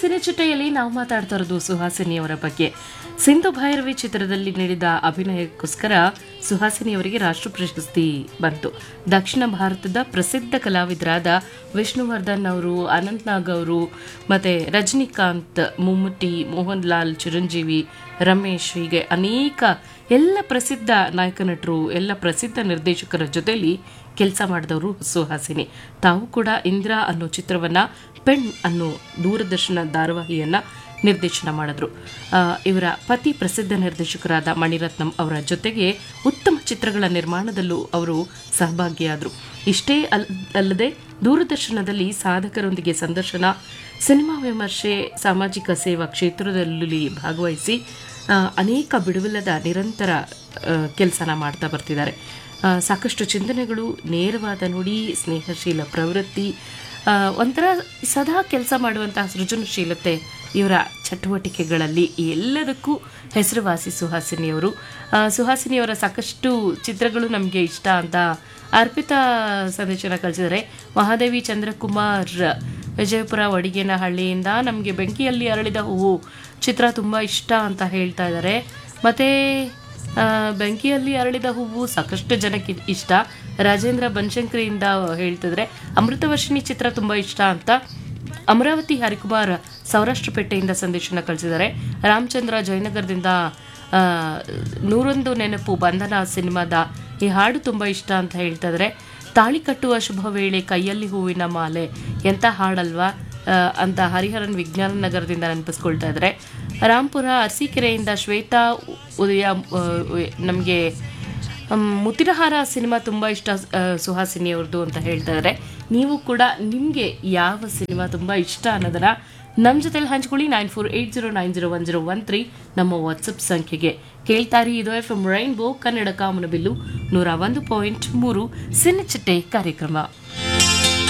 ಸಿನಿಚಿಟೆಯಲ್ಲಿ ನಾವು ಮಾತಾಡ್ತಾ ಇರೋದು ಸುಹಾಸಿನಿಯವರ ಬಗ್ಗೆ ಸಿಂಧು ಭೈರವಿ ಚಿತ್ರದಲ್ಲಿ ನೀಡಿದ ಅಭಿನಯಕ್ಕೋಸ್ಕರ ಸುಹಾಸಿನಿಯವರಿಗೆ ರಾಷ್ಟ್ರ ಪ್ರಶಸ್ತಿ ಬಂತು ದಕ್ಷಿಣ ಭಾರತದ ಪ್ರಸಿದ್ಧ ಕಲಾವಿದರಾದ ವಿಷ್ಣುವರ್ಧನ್ ಅವರು ಅನಂತ್ ನಾಗ್ ಅವರು ಮತ್ತೆ ರಜನಿಕಾಂತ್ ಮಮ್ಮೂಟಿ ಮೋಹನ್ ಲಾಲ್ ಚಿರಂಜೀವಿ ರಮೇಶ್ ಹೀಗೆ ಅನೇಕ ಎಲ್ಲ ಪ್ರಸಿದ್ಧ ನಾಯಕ ನಟರು ಎಲ್ಲ ಪ್ರಸಿದ್ಧ ನಿರ್ದೇಶಕರ ಜೊತೆಲಿ ಕೆಲಸ ಮಾಡಿದವರು ಸುಹಾಸಿನಿ ತಾವು ಕೂಡ ಇಂದಿರಾ ಅನ್ನೋ ಚಿತ್ರವನ್ನ ಪೆಣ್ ಅನ್ನೋ ದೂರದರ್ಶನ ಧಾರಾವಾಹಿಯನ್ನ ನಿರ್ದೇಶನ ಮಾಡಿದ್ರು ಆ, ಇವರ ಪತಿ ಪ್ರಸಿದ್ಧ ನಿರ್ದೇಶಕರಾದ ಮಣಿರತ್ನಂ ಅವರ ಜೊತೆಗೆ ಉತ್ತಮ ಚಿತ್ರಗಳ ನಿರ್ಮಾಣದಲ್ಲೂ ಅವರು ಸಹಭಾಗಿಯಾದರು ಇಷ್ಟೇ ಅಲ್ ಅಲ್ಲದೆ ದೂರದರ್ಶನದಲ್ಲಿ ಸಾಧಕರೊಂದಿಗೆ ಸಂದರ್ಶನ ಸಿನಿಮಾ ವಿಮರ್ಶೆ ಸಾಮಾಜಿಕ ಸೇವಾ ಕ್ಷೇತ್ರದಲ್ಲಿ ಭಾಗವಹಿಸಿ ಆ, ಅನೇಕ ಬಿಡುವಿಲ್ಲದ ನಿರಂತರ ಕೆಲಸನ ಮಾಡ್ತಾ ಬರ್ತಿದ್ದಾರೆ ಆ, ಸಾಕಷ್ಟು ಚಿಂತನೆಗಳು ನೇರವಾದ ನುಡಿ ಸ್ನೇಹಶೀಲ ಪ್ರವೃತ್ತಿ ಆ, ಒಂಥರ ಸದಾ ಕೆಲಸ ಮಾಡುವಂತಹ ಸೃಜನಶೀಲತೆ ಇವರ ಚಟುವಟಿಕೆಗಳಲ್ಲಿ ಎಲ್ಲದಕ್ಕೂ ಹೆಸರುವಾಸಿ ಸುಹಾಸಿನಿಯವರು ಆ, ಸುಹಾಸಿನಿಯವರ ಸಾಕಷ್ಟು ಚಿತ್ರಗಳು ನಮಗೆ ಇಷ್ಟ ಅಂತ ಅರ್ಪಿತಾ ಸಂದೇಶನ ಕಳಿಸಿದರೆ ಮಹಾದೇವಿ ಚಂದ್ರಕುಮಾರ್ ವಿಜಯಪುರ ವಡಿಗೇನಹಳ್ಳಿಯಿಂದ ನಮಗೆ ಬೆಂಕಿಯಲ್ಲಿ ಅರಳಿದ ಹೂವು ಚಿತ್ರ ತುಂಬ ಇಷ್ಟ ಅಂತ ಹೇಳ್ತಾ ಇದ್ದಾರೆ ಮತ್ತು ಆ, ಬೆಂಕಿಯಲ್ಲಿ ಅರಳಿದ ಹೂವು ಸಾಕಷ್ಟು ಜನಕ್ಕೆ ಇಷ್ಟ ರಾಜೇಂದ್ರ ಬನಶಂಕರಿಯಿಂದ ಹೇಳ್ತಿದ್ರೆ ಅಮೃತವರ್ಷಿಣಿ ಚಿತ್ರ ತುಂಬ ಇಷ್ಟ ಅಂತ ಅಮರಾವತಿ ಹರಿಕುಮಾರ್ ಸೌರಾಷ್ಟ್ರಪೇಟೆಯಿಂದ ಸಂದೇಶನ ಕಳಿಸಿದ್ದಾರೆ ರಾಮಚಂದ್ರ ಜಯನಗರದಿಂದ ಆ, ನೂರೊಂದು ನೆನಪು ಬಂಧನ ಸಿನಿಮಾದ ಈ ಹಾಡು ತುಂಬ ಇಷ್ಟ ಅಂತ ಹೇಳ್ತಾ ಇದ್ದಾರೆ ತಾಳಿ ಕಟ್ಟುವ ಶುಭ ವೇಳೆ ಕೈಯಲ್ಲಿ ಹೂವಿನ ಮಾಲೆ ಎಂಥ ಹಾಡಲ್ವಾ ಆ, ಅಂತ ಹರಿಹರನ್ ವಿಜ್ಞಾನ ನಗರದಿಂದ ನೆನಪಿಸ್ಕೊಳ್ತಾ ಇದ್ದಾರೆ ರಾಂಪುರ ಅರಸೀಕೆರೆಯಿಂದ ಶ್ವೇತಾ ಉದಯ ನಮಗೆ ಮುತ್ತಿನಹಾರ ಸಿನಿಮಾ ತುಂಬ ಇಷ್ಟ ಆ, ಸುಹಾಸಿನಿ ಅವ್ರದ್ದು ಅಂತ ಹೇಳ್ತಾ ಇದ್ದಾರೆ ನೀವು ಕೂಡ ನಿಮಗೆ ಯಾವ ಸಿನಿಮಾ ತುಂಬ ಇಷ್ಟ ಅನ್ನೋದನ್ನ ನಮ್ಮ ಜೊತೆಲಿ ಹಂಚ್ಕೊಳ್ಳಿ nine four eight zero nine zero one zero one three ನಮ್ಮ ವಾಟ್ಸಪ್ ಸಂಖ್ಯೆಗೆ ಕೇಳ್ತಾರಿ ಇದು ಎಫ್ ಎಂ ರೈನ್ಬೋ ಕನ್ನಡ ಕಾಮನಬಿಲ್ಲು ನೂರ ಒಂದು ಪಾಯಿಂಟ್ ಮೂರು ಸಿನಿಚಿಟ್ಟೆ ಕಾರ್ಯಕ್ರಮ